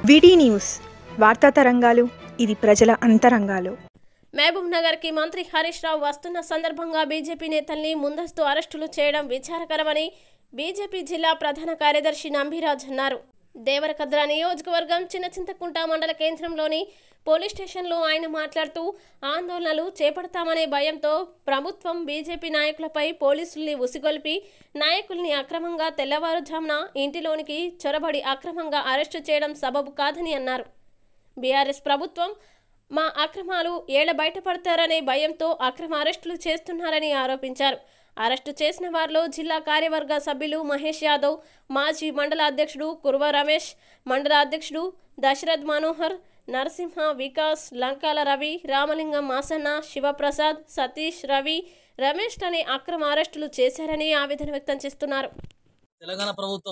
విడి న్యూస్ వార్తా తరంగాలు ఇది ప్రజల అంతరంగాలు మహబూబ్ నగర్కి మంత్రి హరీష్ రావు వస్తున్న సందర్భంగా బీజేపీ నేతల్ని ముందస్తు అరెస్టులు చేయడం విచారకరమని బీజేపీ జిల్లా ప్రధాన కార్యదర్శి నంబిరాజ్ అన్నారు దేవరకద్ర నియోజకవర్గం చిన్నచింతకుంట మండల కేంద్రంలోని పోలీస్ స్టేషన్లో ఆయన మాట్లాడుతూ ఆందోళనలు చేపడతామనే భయంతో ప్రభుత్వం బీజేపీ నాయకులపై పోలీసుల్ని ఉసిగొల్పి నాయకుల్ని అక్రమంగా తెల్లవారుజామున ఇంటిలోనికి చొరబడి అక్రమంగా అరెస్టు చేయడం సబబు కాదని అన్నారు బీఆర్ఎస్ ప్రభుత్వం మా అక్రమాలు ఏడ బయటపడతారనే భయంతో అక్రమ అరెస్టులు చేస్తున్నారని ఆరోపించారు అరెస్టు చేసిన వారిలో జిల్లా కార్యవర్గ సభ్యులు మహేష్ యాదవ్ మాజీ మండల అధ్యక్షుడు కుర్వ రమేష్ మండల అధ్యక్షుడు దశరథ్ మనోహర్ నరసింహ వికాస్ లంకాల రవి రామలింగం మాసన్న శివప్రసాద్ సతీష్ రవి రమేష్ అనే అక్రమ అరెస్టులు చేశారని ఆవేదన వ్యక్తం చేస్తున్నారు తెలంగాణ ప్రభుత్వం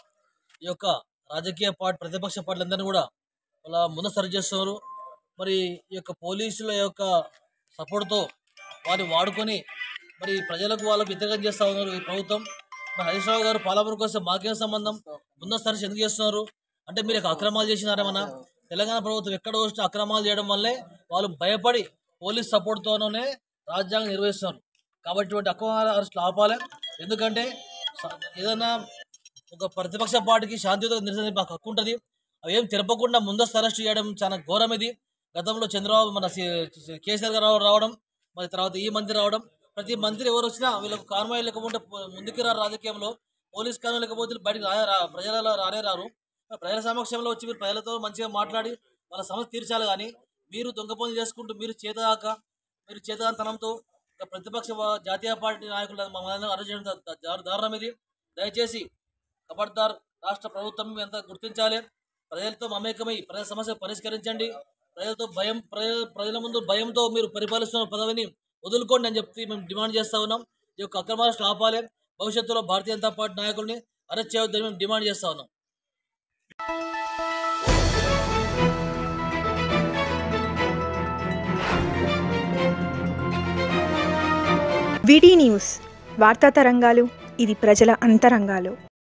ఈ యొక్క రాజకీయ పార్టీ ప్రతిపక్ష పార్టీలందరినీ కూడా వాళ్ళ ముందు సరి చేస్తున్నారు మరి ఈ యొక్క పోలీసుల యొక్క సపోర్ట్తో వారిని వాడుకొని మరి ప్రజలకు వాళ్ళకు వ్యతిరేకం చేస్తూ ఉన్నారు ఈ ప్రభుత్వం మరి హరీష్ రావు గారు పాలమూరు కోసం మాకేం సంబంధం ముందు సరి ఎందుకు చేస్తున్నారు అంటే మీరు యొక్క అక్రమాలు చేసినారేమన్నా తెలంగాణ ప్రభుత్వం ఎక్కడ వచ్చిన అక్రమాలు చేయడం వల్లే వాళ్ళు భయపడి పోలీస్ సపోర్ట్తోనే రాజ్యాంగం నిర్వహిస్తున్నారు కాబట్టి ఇటువంటి అక్రమాల అరెస్టులు ఆపాలి ఎందుకంటే స- ఏదైనా ఒక ప్రతిపక్ష పార్టీకి శాంతియుత నిరసన మాకు హక్కు ఉంటుంది అవి ఏం తెరపకుండా ముందస్తు అరెస్ట్ చేయడం చాలా ఘోరం ఇది గతంలో చంద్రబాబు మన సి- సి- కేసీఆర్ గారు రావడం మరి తర్వాత ఈ మంత్రి రావడం ప్రతి మంత్రి ఎవరు వచ్చినా వీళ్ళకు కాన్వాయ్ లేకపోతే పో- ముందుకు రారు రాజకీయంలో పోలీస్ కాన్వాయ్ లేకపోతే బయటకు రా రా- ప్రజలలో రానే రారు మరి ప్రజల సమక్షంలో వచ్చి మీరు ప్రజలతో మంచిగా మాట్లాడి వాళ్ళ సమస్య తీర్చాలి కానీ మీరు దొంగ పనులు చేసుకుంటూ మీరు చేతగాక మీరు చేతగాంతనంతో ఒక ప్రతిపక్ష వా- జాతీయ పార్టీ నాయకులు మమ్మల్ని అరెస్ట్ చేయడం దా- దా- దారు- దారుణం ఇది దయచేసి ఖబర్దార్ రాష్ట్ర ప్రభుత్వం ఎంత గుర్తించాలి ప్రజలతో మమేకమై ప్రజల సమస్య పరిష్కరించండి ప్రజలతో భయం ప్రజల ప్రజల ముందు భయంతో మీరు పరిపాలిస్తున్న పదవిని వదులుకోండి అని చెప్పి మేము డిమాండ్ చేస్తా ఉన్నాం ఈ యొక్క అక్రమాలను ఆపాలి భవిష్యత్తులో భారతీయ జనతా పార్టీ నాయకుల్ని అరెస్ట్ చేయవద్దని మేము డిమాండ్ చేస్తా ఉన్నాం విడి న్యూస్ వార్తా తరంగాలు ఇది ప్రజల అంతరంగాలు